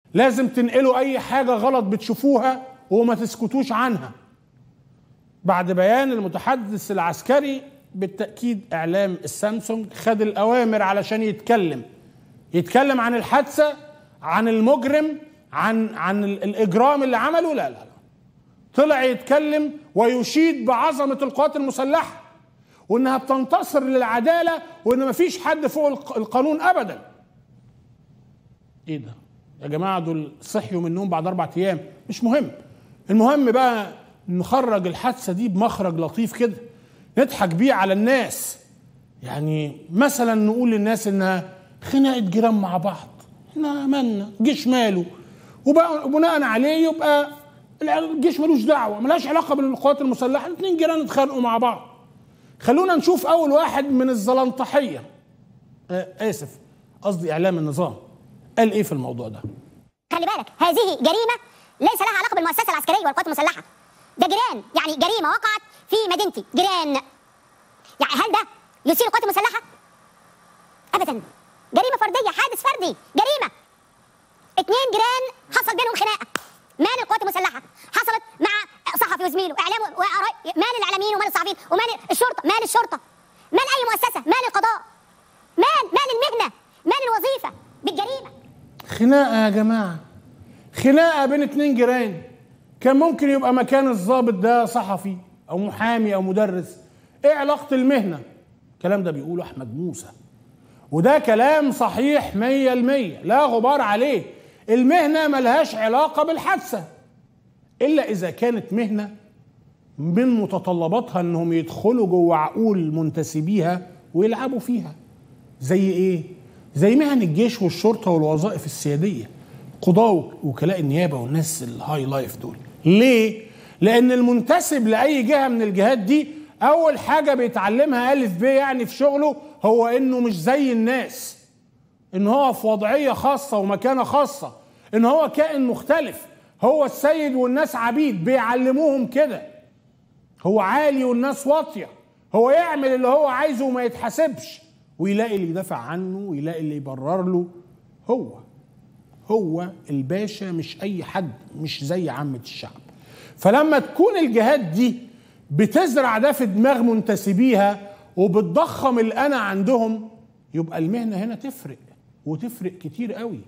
لازم تنقلوا اي حاجه غلط بتشوفوها وما تسكتوش عنها بعد بيان المتحدث العسكري بالتاكيد اعلام السامسونج خد الاوامر علشان يتكلم يتكلم عن الحادثه عن المجرم عن عن الاجرام اللي عمله لا لا لا طلع يتكلم ويشيد بعظمه القوات المسلحه وانها بتنتصر للعداله وان مفيش حد فوق القانون ابدا ايه ده يا جماعه دول صحيوا من النوم بعد اربع ايام مش مهم المهم بقى نخرج الحادثه دي بمخرج لطيف كده نضحك بيه على الناس يعني مثلا نقول للناس انها خناقه جيران مع بعض احنا مالنا جيش ماله وبقى بناء عليه يبقى الجيش ملوش دعوه ملهاش علاقه بالقوات المسلحه الاثنين جيران اتخانقوا مع بعض خلونا نشوف اول واحد من الزلنطحيه آه اسف قصدي اعلام النظام قال ايه في الموضوع ده خلي بالك هذه جريمه ليس لها علاقه بالمؤسسه العسكريه والقوات المسلحه ده جيران يعني جريمه وقعت في مدينتي جيران يعني هل ده يثير القوات المسلحه ابدا جريمه فرديه حادث فردي جريمه اتنين جيران حصل بينهم خناقه مال القوات المسلحه حصلت مع صحفي وزميله اعلام وقراي مال الاعلاميين ومال الصحفيين ومال الشرطه مال الشرطه مال اي مؤسسه مال القضاء مال مال المهنه مال الوظيفه بالجريمه خناقه يا جماعه خناقه بين اتنين جيران كان ممكن يبقى مكان الضابط ده صحفي او محامي او مدرس ايه علاقه المهنه الكلام ده بيقوله احمد موسى وده كلام صحيح مية المية لا غبار عليه المهنة ملهاش علاقة بالحادثة إلا إذا كانت مهنة من متطلباتها إنهم يدخلوا جوه عقول منتسبيها ويلعبوا فيها زي إيه؟ زي مهن الجيش والشرطة والوظائف السيادية قضاة وكلاء النيابة والناس الهاي لايف دول ليه؟ لأن المنتسب لأي جهة من الجهات دي أول حاجة بيتعلمها ألف ب يعني في شغله هو إنه مش زي الناس إن هو في وضعية خاصة ومكانة خاصة إن هو كائن مختلف هو السيد والناس عبيد بيعلموهم كده هو عالي والناس واطية هو يعمل اللي هو عايزه وما يتحاسبش ويلاقي اللي يدافع عنه ويلاقي اللي يبرر له هو هو الباشا مش اي حد مش زي عامة الشعب فلما تكون الجهات دي بتزرع ده في دماغ منتسبيها وبتضخم الانا عندهم يبقى المهنه هنا تفرق وتفرق كتير قوي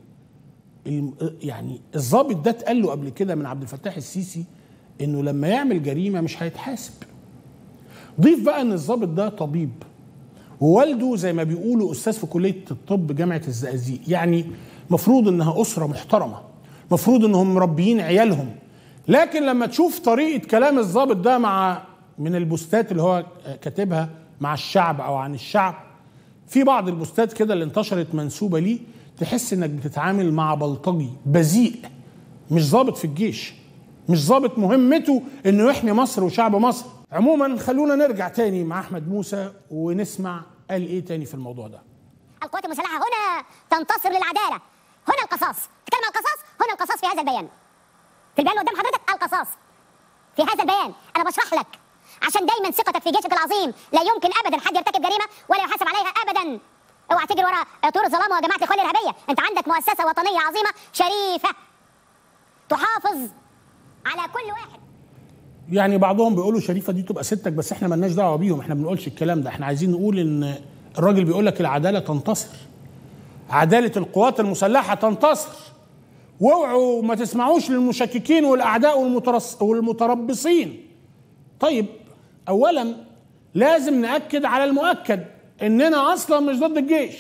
يعني الضابط ده اتقال له قبل كده من عبد الفتاح السيسي انه لما يعمل جريمه مش هيتحاسب ضيف بقى ان الضابط ده طبيب ووالده زي ما بيقولوا استاذ في كليه الطب جامعه الزقازيق يعني مفروض انها اسره محترمه مفروض انهم مربيين عيالهم لكن لما تشوف طريقه كلام الضابط ده مع من البوستات اللي هو كاتبها مع الشعب او عن الشعب في بعض البوستات كده اللي انتشرت منسوبه ليه تحس انك بتتعامل مع بلطجي بذيء مش ضابط في الجيش مش ضابط مهمته انه يحمي مصر وشعب مصر عموما خلونا نرجع تاني مع احمد موسى ونسمع قال ايه تاني في الموضوع ده القوات المسلحه هنا تنتصر للعداله هنا القصاص تتكلم عن القصاص هنا القصاص في هذا البيان في البيان اللي قدام حضرتك القصاص في هذا البيان انا بشرح لك عشان دايما ثقتك في جيشك العظيم لا يمكن ابدا حد يرتكب جريمه ولا يحاسب عليها ابدا اوعى تجري ورا طيور الظلام وجماعه الاخوان الارهابيه انت عندك مؤسسه وطنيه عظيمه شريفه تحافظ على كل واحد يعني بعضهم بيقولوا شريفه دي تبقى ستك بس احنا ملناش دعوه بيهم احنا ما بنقولش الكلام ده احنا عايزين نقول ان الراجل بيقول لك العداله تنتصر عداله القوات المسلحه تنتصر واوعوا ما تسمعوش للمشككين والاعداء والمترص والمتربصين طيب اولا لازم ناكد على المؤكد اننا اصلا مش ضد الجيش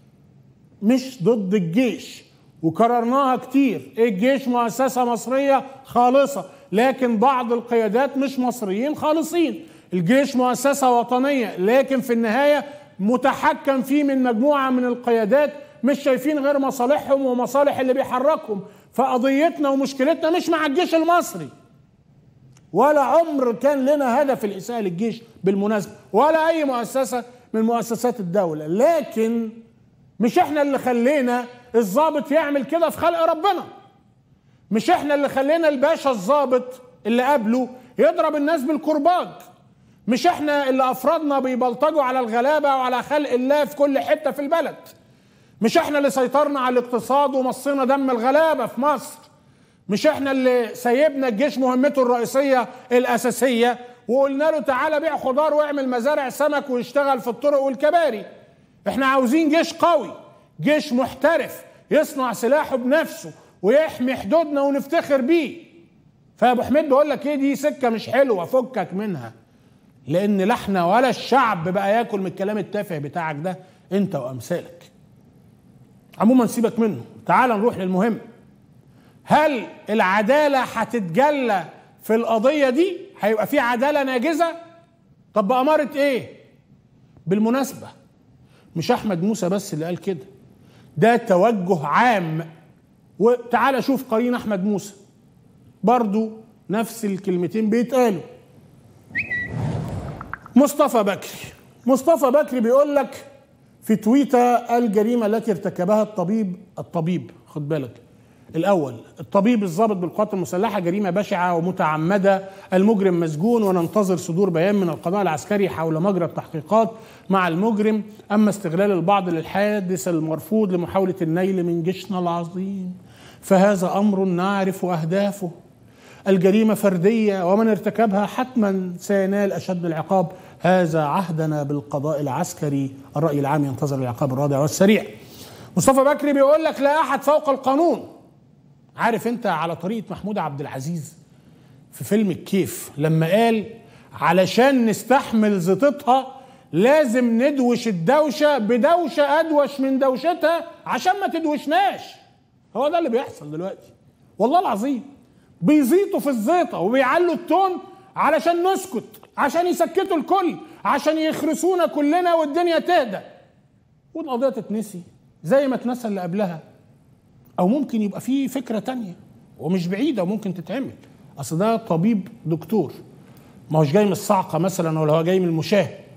مش ضد الجيش وكررناها كتير الجيش مؤسسه مصريه خالصه لكن بعض القيادات مش مصريين خالصين الجيش مؤسسه وطنيه لكن في النهايه متحكم فيه من مجموعه من القيادات مش شايفين غير مصالحهم ومصالح اللي بيحركهم فقضيتنا ومشكلتنا مش مع الجيش المصري ولا عمر كان لنا هدف الإساءة للجيش بالمناسبة ولا أي مؤسسة من مؤسسات الدولة لكن مش احنا اللي خلينا الضابط يعمل كده في خلق ربنا مش احنا اللي خلينا الباشا الضابط اللي قبله يضرب الناس بالكرباج مش احنا اللي افرادنا بيبلطجوا على الغلابه وعلى خلق الله في كل حته في البلد مش احنا اللي سيطرنا على الاقتصاد ومصينا دم الغلابه في مصر مش احنا اللي سيبنا الجيش مهمته الرئيسيه الاساسيه وقلنا له تعالى بيع خضار واعمل مزارع سمك ويشتغل في الطرق والكباري احنا عاوزين جيش قوي جيش محترف يصنع سلاحه بنفسه ويحمي حدودنا ونفتخر بيه فابو حميد بيقول لك ايه دي سكه مش حلوه فكك منها لان لا احنا ولا الشعب بقى ياكل من الكلام التافه بتاعك ده انت وامثالك عموما سيبك منه تعال نروح للمهم هل العداله هتتجلى في القضيه دي هيبقى في عداله ناجزه طب بأمارة ايه بالمناسبه مش احمد موسى بس اللي قال كده ده توجه عام وتعالى شوف قرين احمد موسى برضو نفس الكلمتين بيتقالوا مصطفى بكري مصطفى بكري بيقول لك في تويتر الجريمة التي ارتكبها الطبيب الطبيب خد بالك الأول الطبيب الضابط بالقوات المسلحة جريمة بشعة ومتعمدة المجرم مسجون وننتظر صدور بيان من القضاء العسكري حول مجرى التحقيقات مع المجرم أما استغلال البعض للحادث المرفوض لمحاولة النيل من جيشنا العظيم فهذا أمر نعرف أهدافه الجريمة فردية ومن ارتكبها حتما سينال أشد العقاب هذا عهدنا بالقضاء العسكري الرأي العام ينتظر العقاب الرادع والسريع مصطفى بكري بيقول لك لا أحد فوق القانون عارف انت على طريقة محمود عبد العزيز في فيلم الكيف لما قال علشان نستحمل زيطتها لازم ندوش الدوشة بدوشة أدوش من دوشتها عشان ما تدوشناش هو ده اللي بيحصل دلوقتي والله العظيم بيزيطوا في الزيطة وبيعلوا التون علشان نسكت عشان يسكتوا الكل عشان يخرسونا كلنا والدنيا تهدى والقضية تتنسي زي ما اتنسى اللي قبلها او ممكن يبقى في فكرة تانية ومش بعيدة وممكن تتعمل اصل ده طبيب دكتور ما هوش جاي من الصعقة مثلا ولا هو جاي من المشاه